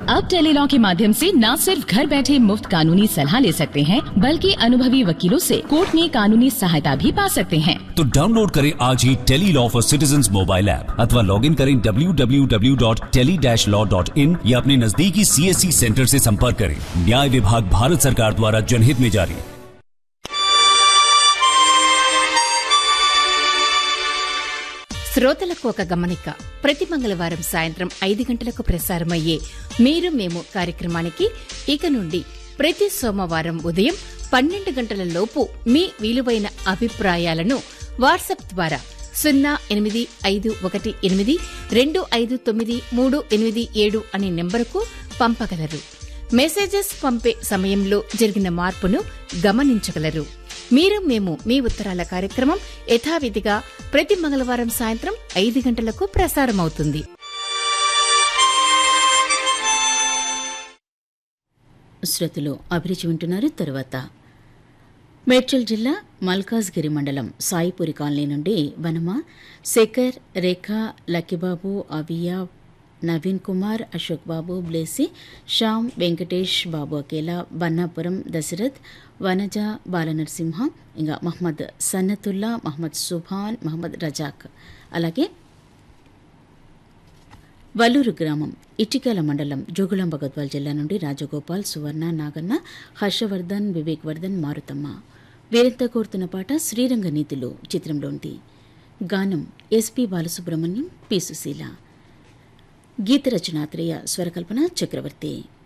अब टेलीलॉ के माध्यम से न सिर्फ घर बैठे मुफ्त कानूनी सलाह ले सकते हैं बल्कि अनुभवी वकीलों से कोर्ट में कानूनी सहायता भी पा सकते हैं तो डाउनलोड करें आज ही tele law for citizen mobile app अथवा लॉग इन करें www.tele-law.in या अपने नजदीकी सीएससी सेंटर से संपर्क करें न्याय विभाग भारत सरकार द्वारा जनहित में जारी శ్రోతలకు ఒక గమనిక ప్రతి మంగళవారం సాయంత్రం ఐదు గంటలకు ప్రసారమయ్యే మీరు మేము కార్యక్రమానికి ఇక నుండి ప్రతి సోమవారం ఉదయం పన్నెండు గంటల లోపు మీ విలువైన అభిప్రాయాలను వాట్సాప్ ద్వారా సున్నా ఎనిమిది ఐదు ఒకటి ఎనిమిది రెండు ఐదు తొమ్మిది మూడు ఎనిమిది ఏడు అనే నెంబరుకు పంపగలరు మెసేజెస్ పంపే సమయంలో జరిగిన మార్పును గమనించగలరు మీరు మేము మీ ఉత్తరాల కార్యక్రమం యథావిధిగా ప్రతి మంగళవారం సాయంత్రం ఐదు గంటలకు ప్రసారమవుతుంది శ్రోతలు అభిరుచి వింటున్నారు తరువాత మేడ్చల్ జిల్లా మల్కాజ్గిరి మండలం సాయిపురి కాలనీ నుండి వనమ శేఖర్ రేఖ లక్కిబాబు అవియా నవీన్ కుమార్ అశోక్ బాబు బ్లేసి శ్యామ్ వెంకటేష్ బాబు అకేలా బన్నాపురం దశరథ్ వనజ బాలనరసింహ ఇంకా మహమ్మద్ సన్నతుల్లా మహమ్మద్ సుభాన్ మహమ్మద్ రజాక్ అలాగే వల్లూరు గ్రామం ఇటికల మండలం జోగులాంబ గద్వాల్ జిల్లా నుండి రాజగోపాల్ సువర్ణ నాగన్న హర్షవర్ధన్ వివేక్ వర్ధన్ మారుతమ్మ వీరంతా కోరుతున్న పాట శ్రీరంగ నీతిలో చిత్రంలోనిది గానం ఎస్పి బాలసుబ్రహ్మణ్యం పి సుశీల గీత రచనాత్రేయ స్వరకల్పన చక్రవర్తి